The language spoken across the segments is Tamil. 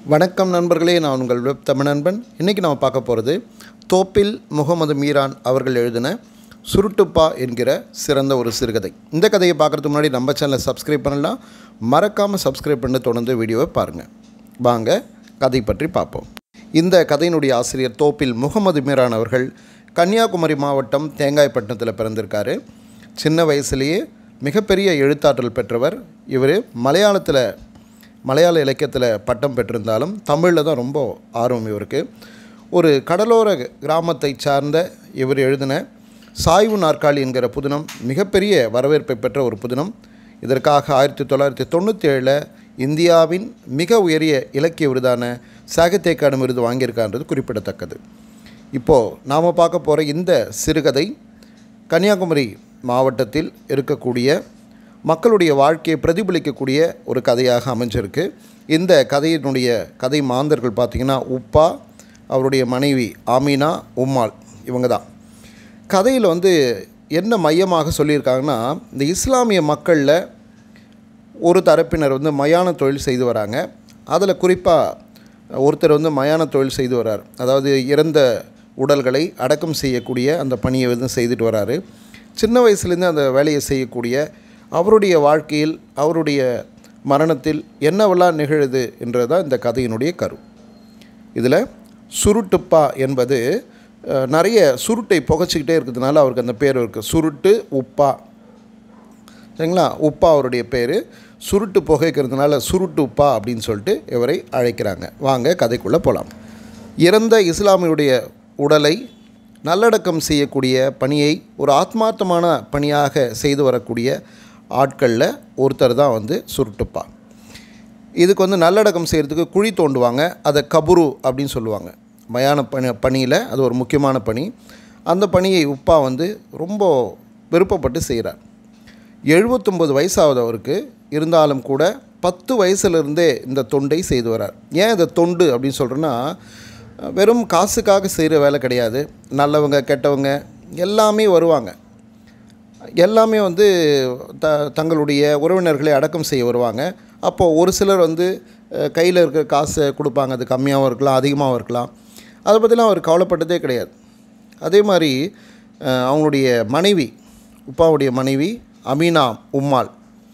வணக்கம் நண்பர்களே நான் உங்கள் வெப் தமிழ் நண்பன் இன்றைக்கி நம்ம பார்க்க போகிறது தோப்பில் முகமது மீரான் அவர்கள் எழுதின சுருட்டுப்பா என்கிற சிறந்த ஒரு சிறுகதை இந்த கதையை பார்க்குறதுக்கு முன்னாடி நம்ம சேனலை சப்ஸ்கிரைப் பண்ணலாம் மறக்காமல் சப்ஸ்கிரைப் பண்ணி தொடர்ந்து வீடியோவை பாருங்கள் வாங்க கதை பற்றி பார்ப்போம் இந்த கதையினுடைய ஆசிரியர் தோப்பில் முகமது மீரான் அவர்கள் கன்னியாகுமரி மாவட்டம் தேங்காய்பட்டினத்தில் பிறந்திருக்காரு சின்ன வயசுலேயே மிகப்பெரிய எழுத்தாற்றல் பெற்றவர் இவர் மலையாளத்தில் மலையாள இலக்கியத்தில் பட்டம் பெற்றிருந்தாலும் தமிழில் தான் ரொம்ப ஆர்வம் இவருக்கு ஒரு கடலோர கிராமத்தை சார்ந்த இவர் எழுதின சாய்வு நாற்காலி என்கிற புதினம் மிகப்பெரிய வரவேற்பை பெற்ற ஒரு புதினம் இதற்காக ஆயிரத்தி தொள்ளாயிரத்தி தொண்ணூற்றி ஏழில் இந்தியாவின் மிக உயரிய இலக்கிய விருதான சாகித்ய அகாடமி விருது வாங்கியிருக்கான்றது குறிப்பிடத்தக்கது இப்போது நாம் பார்க்க போகிற இந்த சிறுகதை கன்னியாகுமரி மாவட்டத்தில் இருக்கக்கூடிய மக்களுடைய வாழ்க்கையை பிரதிபலிக்கக்கூடிய ஒரு கதையாக அமைஞ்சிருக்கு இந்த கதையினுடைய கதை மாந்தர்கள் பார்த்திங்கன்னா உப்பா அவருடைய மனைவி ஆமீனா உம்மாள் இவங்க தான் கதையில் வந்து என்ன மையமாக சொல்லியிருக்காங்கன்னா இந்த இஸ்லாமிய மக்களில் ஒரு தரப்பினர் வந்து மயான தொழில் செய்து வராங்க அதில் குறிப்பாக ஒருத்தர் வந்து மயான தொழில் செய்து வரார் அதாவது இறந்த உடல்களை அடக்கம் செய்யக்கூடிய அந்த பணியை வந்து செய்துட்டு வராரு சின்ன வயசுலேருந்து அந்த வேலையை செய்யக்கூடிய அவருடைய வாழ்க்கையில் அவருடைய மரணத்தில் என்னவெல்லாம் நிகழுது என்றது தான் இந்த கதையினுடைய கரு இதில் சுருட்டுப்பா என்பது அஹ், நிறைய சுருட்டை புகைச்சிக்கிட்டே இருக்கிறதுனால அவருக்கு அந்த பேர் இருக்குது சுருட்டு உப்பா சரிங்களா உப்பா அவருடைய பேர் சுருட்டு புகைக்கிறதுனால சுருட்டு உப்பா அப்படின்னு சொல்லிட்டு இவரை அழைக்கிறாங்க வாங்க கதைக்குள்ளே போகலாம் இறந்த இஸ்லாமியுடைய உடலை நல்லடக்கம் செய்யக்கூடிய பணியை ஒரு ஆத்மார்த்தமான பணியாக செய்து வரக்கூடிய ஆட்களில் ஒருத்தர் தான் வந்து சுருட்டுப்பா இதுக்கு வந்து நல்லடக்கம் செய்கிறதுக்கு குழி தோண்டுவாங்க அதை கபுரு அப்படின்னு சொல்லுவாங்க மயான பணி பணியில் அது ஒரு முக்கியமான பணி அந்த பணியை உப்பா வந்து ரொம்ப விருப்பப்பட்டு செய்கிறார் எழுபத்தொம்பது வயசாகுது அவருக்கு இருந்தாலும் கூட பத்து வயசுலேருந்தே இந்த தொண்டை செய்து வரார் ஏன் இந்த தொண்டு அப்படின்னு சொல்கிறேன்னா வெறும் காசுக்காக செய்கிற வேலை கிடையாது நல்லவங்க கெட்டவங்க எல்லாமே வருவாங்க எல்லாமே வந்து த தங்களுடைய உறவினர்களை அடக்கம் செய்ய வருவாங்க அப்போது ஒரு சிலர் வந்து கையில் இருக்கிற காசை கொடுப்பாங்க அது கம்மியாகவும் இருக்கலாம் அதிகமாகவும் இருக்கலாம் அதை பற்றிலாம் அவர் கவலைப்பட்டதே கிடையாது அதே மாதிரி அஹ், அவங்களுடைய மனைவி உப்பாவுடைய மனைவி அமீனா உம்மாள்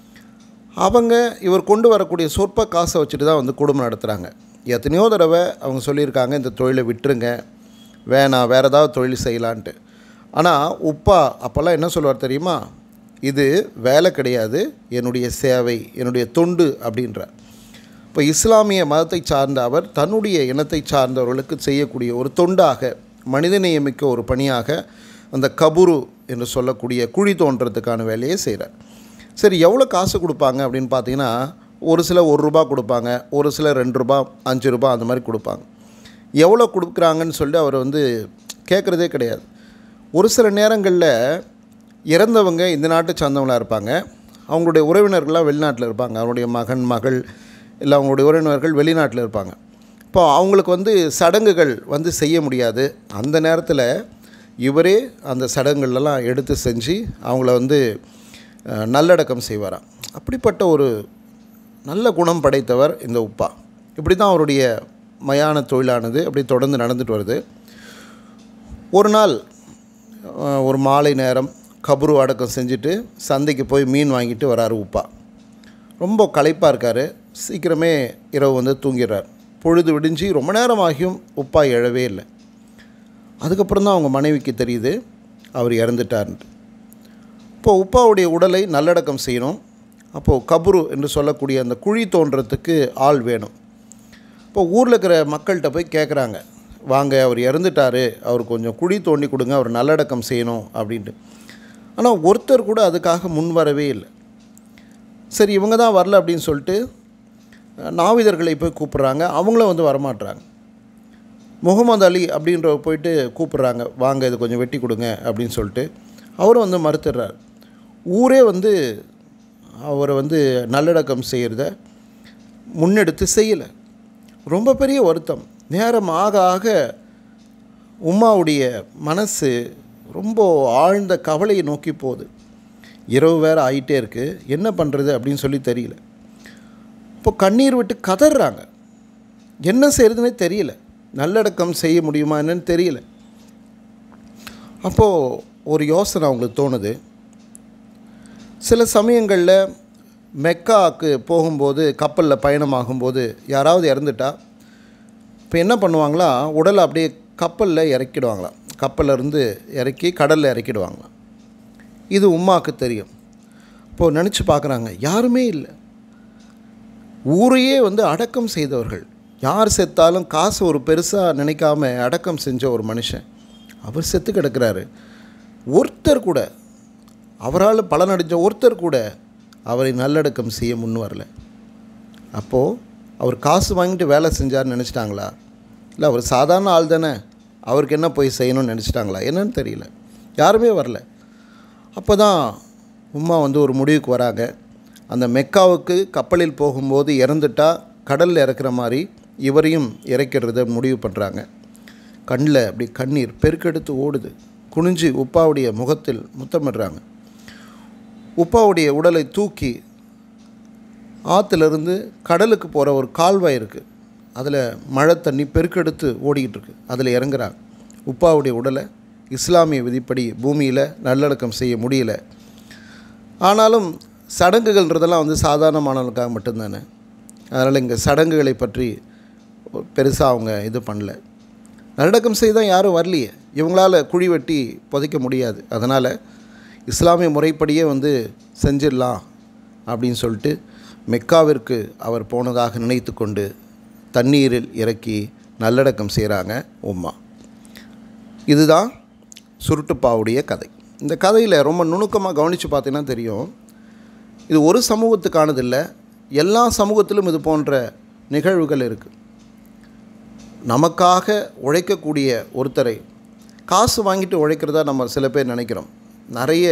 அவங்க இவர் கொண்டு வரக்கூடிய சொற்ப காசை வச்சுட்டு தான் வந்து குடும்பம் நடத்துகிறாங்க எத்தனையோ தடவை அவங்க சொல்லியிருக்காங்க இந்த தொழிலை விட்டுருங்க வேணாம் வேறு ஏதாவது தொழில் செய்யலான்ட்டு ஆனால் உப்பா அப்போல்லாம் என்ன சொல்லுவார் தெரியுமா இது வேலை கிடையாது என்னுடைய சேவை என்னுடைய தொண்டு அப்படின்றார் இப்போ இஸ்லாமிய மதத்தை சார்ந்த அவர் தன்னுடைய இனத்தை சார்ந்தவர்களுக்கு செய்யக்கூடிய ஒரு தொண்டாக மனிதநேயமிக்க ஒரு பணியாக அந்த கபுரு என்று சொல்லக்கூடிய குழி தோன்றதுக்கான வேலையை செய்கிறார் சரி எவ்வளோ காசு கொடுப்பாங்க அப்படின்னு பார்த்தீங்கன்னா ஒரு சில ஒரு ரூபா கொடுப்பாங்க ஒரு சில ரெண்டு ரூபா அஞ்சு ரூபா அந்த மாதிரி கொடுப்பாங்க எவ்வளோ கொடுக்குறாங்கன்னு சொல்லி அவர் வந்து கேட்குறதே கிடையாது ஒரு சில நேரங்களில் இறந்தவங்க இந்த நாட்டை சார்ந்தவங்களாக இருப்பாங்க அவங்களுடைய உறவினர்கள்லாம் வெளிநாட்டில் இருப்பாங்க அவருடைய மகன் மகள் இல்லை அவங்களுடைய உறவினர்கள் வெளிநாட்டில் இருப்பாங்க இப்போ அவங்களுக்கு வந்து சடங்குகள் வந்து செய்ய முடியாது அந்த நேரத்தில் இவரே அந்த சடங்குகளெல்லாம் எடுத்து செஞ்சு அவங்கள வந்து அஹ், நல்லடக்கம் செய்வாராம் அப்படிப்பட்ட ஒரு நல்ல குணம் படைத்தவர் இந்த உப்பா இப்படி தான் அவருடைய மயான தொழிலானது அப்படி தொடர்ந்து நடந்துட்டு வருது ஒரு நாள் அஹ், ஒரு மாலை நேரம் கபரு அடக்கம் செஞ்சுட்டு சந்தைக்கு போய் மீன் வாங்கிட்டு வராரு உப்பா ரொம்ப களைப்பாக இருக்கார் சீக்கிரமே இரவு வந்து தூங்கிடுறார் பொழுது விடிஞ்சு ரொம்ப நேரம் ஆகியும் உப்பா எழவே இல்லை அதுக்கப்புறம் தான் அவங்க மனைவிக்கு தெரியுது அவர் இறந்துட்டார்ன்ட்டு இப்போ உப்பாவுடைய உடலை நல்லடக்கம் செய்யணும் அப்போது கபுரு என்று சொல்லக்கூடிய அந்த குழி தோன்றத்துக்கு ஆள் வேணும் இப்போ ஊரில் இருக்கிற மக்கள்கிட்ட போய் கேட்குறாங்க வாங்க அவர் இறந்துட்டார் அவர் கொஞ்சம் குழி தோண்டி கொடுங்க அவர் நல்லடக்கம் செய்யணும் அப்படின்ட்டு ஆனால் ஒருத்தர் கூட அதுக்காக முன் வரவே இல்லை சரி இவங்க தான் வரல அப்படின்னு சொல்லிட்டு அஹ், நாவிதர்களை போய் கூப்பிட்றாங்க அவங்களும் வந்து வரமாட்றாங்க முகமது அலி அப்படின்றவர் போயிட்டு கூப்பிட்றாங்க வாங்க இது கொஞ்சம் வெட்டி கொடுங்க அப்படின்னு சொல்லிட்டு அவரும் வந்து மறுத்துடுறார் ஊரே வந்து அவரை வந்து நல்லடக்கம் செய்கிறத முன்னெடுத்து செய்யலை ரொம்ப பெரிய வருத்தம் நேரம் ஆக ஆக உம்மாவுடைய மனசு ரொம்ப ஆழ்ந்த கவலையை நோக்கி போகுது இரவு வேறு ஆகிட்டே இருக்குது என்ன பண்ணுறது அப்படின்னு சொல்லி தெரியல இப்போ கண்ணீர் விட்டு கதறாங்க என்ன செய்கிறதுனே தெரியல நல்லடக்கம் செய்ய முடியுமா என்னன்னு தெரியல அப்போது ஒரு யோசனை அவங்களுக்கு தோணுது சில சமயங்களில் மெக்காவுக்கு போகும்போது கப்பலில் பயணமாகும்போது யாராவது இறந்துட்டா இப்போ என்ன பண்ணுவாங்களா உடலை அப்படியே கப்பலில் இறக்கிடுவாங்களாம் கப்பல்ல இருந்து இறக்கி கடலில் இறக்கிடுவாங்களாம் இது உமாவுக்கு தெரியும் இப்போது நினச்சி பார்க்குறாங்க யாருமே இல்லை ஊரையே வந்து அடக்கம் செய்தவர்கள் யார் செத்தாலும் காசு ஒரு பெருசாக நினைக்காம அடக்கம் செஞ்ச ஒரு மனுஷன் அவர் செத்து கிடக்கிறாரு ஒருத்தர் கூட அவரால் பலனடைஞ்ச ஒருத்தர் கூட அவரை நல்லடக்கம் செய்ய முன் வரல அப்போது அவர் காசு வாங்கிட்டு வேலை செஞ்சார்னு நினச்சிட்டாங்களா இல்லை அவர் சாதாரண ஆள் தானே அவருக்கு என்ன போய் செய்யணும்னு நினச்சிட்டாங்களா என்னன்னு தெரியல யாருமே வரல அப்போ தான் உமா வந்து ஒரு முடிவுக்கு வராங்க அந்த மெக்காவுக்கு கப்பலில் போகும்போது இறந்துட்டா கடலில் இறக்குற மாதிரி இவரையும் இறக்கிறத முடிவு பண்ணுறாங்க கண்ணில் அப்படி கண்ணீர் பெருக்கெடுத்து ஓடுது குனிஞ்சு உப்பாவுடைய முகத்தில் முத்தமிடுறாங்க உப்பாவுடைய உடலை தூக்கி ஆற்றுலேருந்து கடலுக்கு போகிற ஒரு கால்வாய் இருக்குது அதில் மழை தண்ணி பெருக்கெடுத்து ஓடிக்கிட்டு இருக்கு அதில் இறங்குறாங்க உப்பாவுடைய உடலை இஸ்லாமிய விதிப்படி பூமியில் நல்லடக்கம் செய்ய முடியல ஆனாலும் சடங்குகள்ன்றதெல்லாம் வந்து சாதாரணமானவர்களுக்காக மட்டும்தானே அதனால் இங்கே சடங்குகளை பற்றி பெருசாக அவங்க இது பண்ணல நல்லடக்கம் செய்ய தான் யாரும் வரலையே இவங்களால் குழி வெட்டி புதைக்க முடியாது அதனால் இஸ்லாமிய முறைப்படியே வந்து செஞ்சிடலாம் அப்படின்னு சொல்லிட்டு மெக்காவிற்கு அவர் போனதாக நினைத்து கொண்டு தண்ணீரில் இறக்கி நல்லடக்கம் செய்கிறாங்க உம்மா இதுதான் சுருட்டுப்பாவுடைய கதை இந்த கதையில் ரொம்ப நுணுக்கமாக கவனித்து பார்த்தீங்கன்னா தெரியும் இது ஒரு சமூகத்துக்கானதில்லை எல்லா சமூகத்திலும் இது போன்ற நிகழ்வுகள் இருக்குது நமக்காக உழைக்கக்கூடிய ஒருத்தரை காசு வாங்கிட்டு உழைக்கிறதா நம்ம சில பேர் நினைக்கிறோம் நிறைய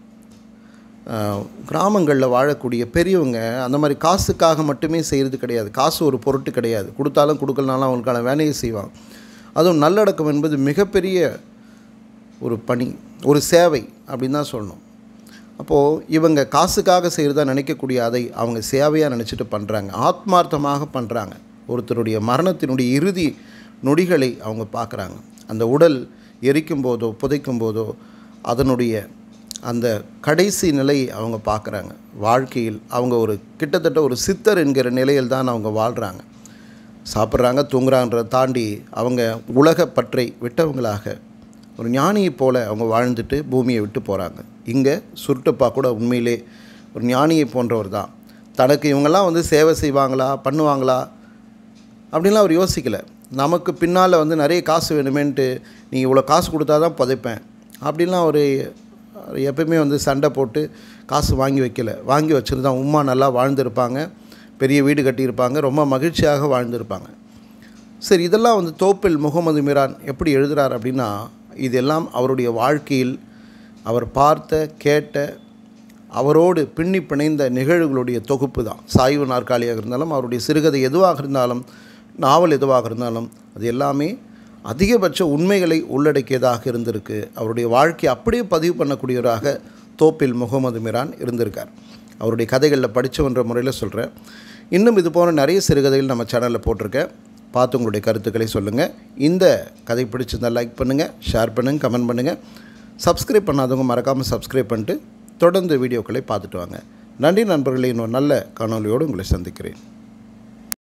கிராமங்களில் வாழக்கூடிய பெரியவங்க அந்த மாதிரி காசுக்காக மட்டுமே செய்கிறது கிடையாது காசு ஒரு பொருட்டு கிடையாது கொடுத்தாலும் கொடுக்கலனாலும் அவங்களுக்கான வேலையை செய்வாங்க அதுவும் நல்லடக்கம் என்பது மிகப்பெரிய ஒரு பணி ஒரு சேவை அப்படின்னு தான் சொல்லணும் அப்போது இவங்க காசுக்காக செய்கிறதா நினைக்கக்கூடிய அதை அவங்க சேவையாக நினச்சிட்டு பண்ணுறாங்க ஆத்மார்த்தமாக பண்ணுறாங்க ஒருத்தருடைய மரணத்தினுடைய இறுதி நொடிகளை அவங்க பார்க்குறாங்க அந்த உடல் எரிக்கும் போதோ புதைக்கும் போதோ அதனுடைய அந்த கடைசி நிலை அவங்க பார்க்குறாங்க வாழ்க்கையில் அவங்க ஒரு கிட்டத்தட்ட ஒரு சித்தர் என்கிற நிலையில் தான் அவங்க வாழ்கிறாங்க சாப்பிட்றாங்க தூங்குறான்றதை தாண்டி அவங்க உலகப்பற்றை விட்டவங்களாக ஒரு ஞானியைப் போல அவங்க வாழ்ந்துட்டு பூமியை விட்டு போகிறாங்க இங்கே சுருட்டுப்பா கூட உண்மையிலே ஒரு ஞானியை போன்றவர் தான் தனக்கு இவங்கெல்லாம் வந்து சேவை செய்வாங்களா பண்ணுவாங்களா அப்படின்லாம் அவர் யோசிக்கலை நமக்கு பின்னால் வந்து நிறைய காசு வேணுமேன்ட்டு நீ இவ்வளோ காசு கொடுத்தா தான் புதைப்பேன் அப்படின்லாம் ஒரு எப்பயுமே வந்து சண்டை போட்டு காசு வாங்கி வைக்கல வாங்கி வச்சுருந்தா உமா நல்லா வாழ்ந்திருப்பாங்க பெரிய வீடு கட்டியிருப்பாங்க ரொம்ப மகிழ்ச்சியாக வாழ்ந்திருப்பாங்க சரி இதெல்லாம் வந்து தோப்பில் முகமது மிரான் எப்படி எழுதுகிறார் அப்படின்னா இதெல்லாம் அவருடைய வாழ்க்கையில் அவர் பார்த்த கேட்ட அவரோடு பின்னி பிணைந்த நிகழ்வுகளுடைய தொகுப்பு தான் சாய்வு நாற்காலியாக இருந்தாலும் அவருடைய சிறுகதை எதுவாக இருந்தாலும் நாவல் எதுவாக இருந்தாலும் அது எல்லாமே அதிகபட்ச உண்மைகளை உள்ளடக்கியதாக இருந்திருக்கு அவருடைய வாழ்க்கையை அப்படியே பதிவு பண்ணக்கூடியவராக தோப்பில் முகமது மிரான் இருந்திருக்கார் அவருடைய கதைகளில் படித்தவன்ற முறையில் சொல்கிறேன் இன்னும் இது போன்ற நிறைய சிறுகதைகள் நம்ம சேனலில் போட்டிருக்கேன் பார்த்து உங்களுடைய கருத்துக்களை சொல்லுங்கள் இந்த கதை பிடிச்சிருந்தால் லைக் பண்ணுங்கள் ஷேர் பண்ணுங்கள் கமெண்ட் பண்ணுங்கள் சப்ஸ்கிரைப் பண்ணாதவங்க மறக்காமல் சப்ஸ்கிரைப் பண்ணிட்டு தொடர்ந்து வீடியோக்களை பார்த்துட்டு வாங்க நன்றி நண்பர்களே இன்னொரு நல்ல காணொலியோடு உங்களை சந்திக்கிறேன்